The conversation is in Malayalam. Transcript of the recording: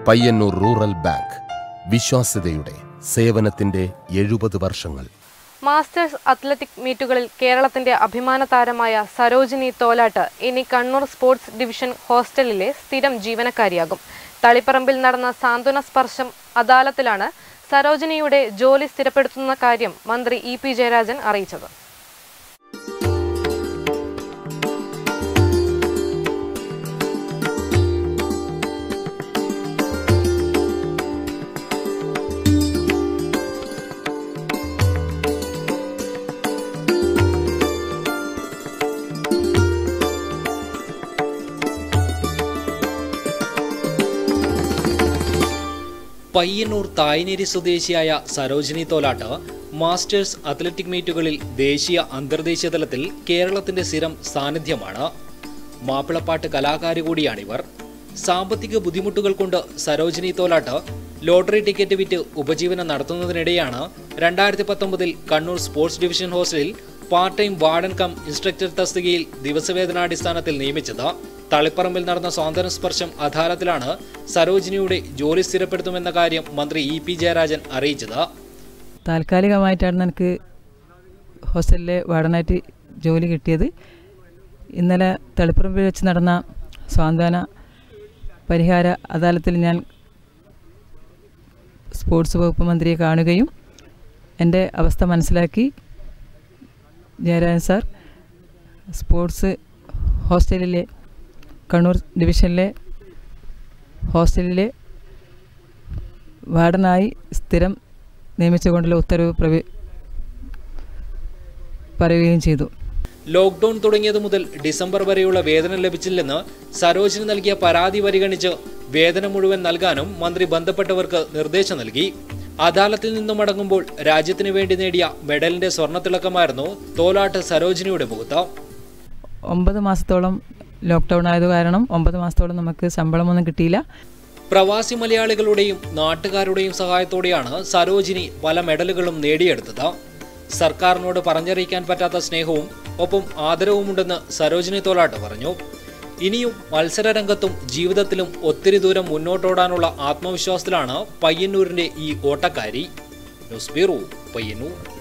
പയ്യന്നൂർ റൂറൽ ബാങ്ക് വിശ്വാസ്യതയുടെ സേവനത്തിന്റെ എഴുപത് വർഷങ്ങൾ മാസ്റ്റേഴ്സ് അത്ലറ്റിക് മീറ്റുകളിൽ കേരളത്തിന്റെ അഭിമാന താരമായ സരോജിനി തോലാട്ട് ഇനി കണ്ണൂർ സ്പോർട്സ് ഡിവിഷൻ ഹോസ്റ്റലിലെ സ്ഥിരം ജീവനക്കാരിയാകും തളിപ്പറമ്പിൽ നടന്ന സാന്ത്വന സ്പർശം അദാലത്തിലാണ് സരോജിനിയുടെ ജോലി സ്ഥിരപ്പെടുത്തുന്ന കാര്യം മന്ത്രി ഇ പി ജയരാജൻ അറിയിച്ചത് പയ്യന്നൂർ തായനേരി സ്വദേശിയായ സരോജിനി തോലാട്ട് മാസ്റ്റേഴ്സ് അത്ലറ്റിക് മീറ്റുകളിൽ ദേശീയ അന്തർദേശീയ തലത്തിൽ കേരളത്തിന്റെ സ്ഥിരം സാന്നിധ്യമാണ് മാപ്പിളപ്പാട്ട് കലാകാരി കൂടിയാണിവർ സാമ്പത്തിക ബുദ്ധിമുട്ടുകൾ കൊണ്ട് സരോജിനി തോലാട്ട് ലോട്ടറി ടിക്കറ്റ് വിറ്റ് ഉപജീവനം നടത്തുന്നതിനിടെയാണ് രണ്ടായിരത്തി പത്തൊമ്പതിൽ കണ്ണൂർ സ്പോർട്സ് ഡിവിഷൻ ഹോസ്റ്റലിൽ part time warden cum instructor തസ്തികയിൽ ദിവസവേതനാടിസ്ഥാനത്തിൽ നിയമിച്ചത് തളിപ്പറമ്പിൽ നടന്ന സ്വാതന്ത്ര്യ സ്പർശം അദാലത്തിലാണ് സരോജിനിയുടെ ജോലി സ്ഥിരപ്പെടുത്തുമെന്ന കാര്യം മന്ത്രി ഇ പി ജയരാജൻ അറിയിച്ചത് താൽക്കാലികമായിട്ടാണ് എനിക്ക് ഹോസ്റ്റലിലെ വാർഡനായിട്ട് ജോലി കിട്ടിയത് ഇന്നലെ തളിപ്പറമ്പിൽ വെച്ച് നടന്ന സ്വാന്തന പരിഹാര അദാലത്തിൽ ഞാൻ സ്പോർട്സ് വകുപ്പ് മന്ത്രിയെ കാണുകയും എൻ്റെ അവസ്ഥ മനസ്സിലാക്കി ജയരാജൻ സാർ സ്പോർട്സ് ഹോസ്റ്റലിലെ കണ്ണൂർ ഡിവിഷനിലെ ഹോസ്റ്റലിലെ വാർഡനായി സ്ഥിരം നിയമിച്ചുകൊണ്ടുള്ള ഉത്തരവ് പ്രവി പറയുകയും ചെയ്തു ലോക്ക്ഡൌൺ തുടങ്ങിയത് മുതൽ ഡിസംബർ വരെയുള്ള വേതനം ലഭിച്ചില്ലെന്ന് സരോജിനി നൽകിയ പരാതി പരിഗണിച്ച് വേതനം മുഴുവൻ നൽകാനും മന്ത്രി ബന്ധപ്പെട്ടവർക്ക് നിർദ്ദേശം നൽകി അദാലത്തിൽ നിന്നും മടങ്ങുമ്പോൾ രാജ്യത്തിന് വേണ്ടി നേടിയ മെഡലിന്റെ സ്വർണ്ണത്തിളക്കമായിരുന്നു തോലാട്ട് സരോജിനിയുടെ മുഖത്ത് ഒമ്പത് മാസത്തോളം ലോക്ക്ഡൗൺ ആയത് കാരണം ഒമ്പത് മാസത്തോളം നമുക്ക് ശമ്പളമൊന്നും കിട്ടിയില്ല പ്രവാസി മലയാളികളുടെയും നാട്ടുകാരുടെയും സഹായത്തോടെയാണ് സരോജിനി പല മെഡലുകളും നേടിയെടുത്തത് സർക്കാരിനോട് പറഞ്ഞറിയിക്കാൻ പറ്റാത്ത സ്നേഹവും ഒപ്പം ആദരവുമുണ്ടെന്ന് സരോജിനി തോലാട്ട് പറഞ്ഞു ഇനിയും മത്സരരംഗത്തും ജീവിതത്തിലും ഒത്തിരി ദൂരം മുന്നോട്ടോടാനുള്ള ആത്മവിശ്വാസത്തിലാണ് പയ്യന്നൂരിന്റെ ഈ ഓട്ടക്കാരി ന്യൂസ് ബ്യൂറോ പയ്യന്നൂർ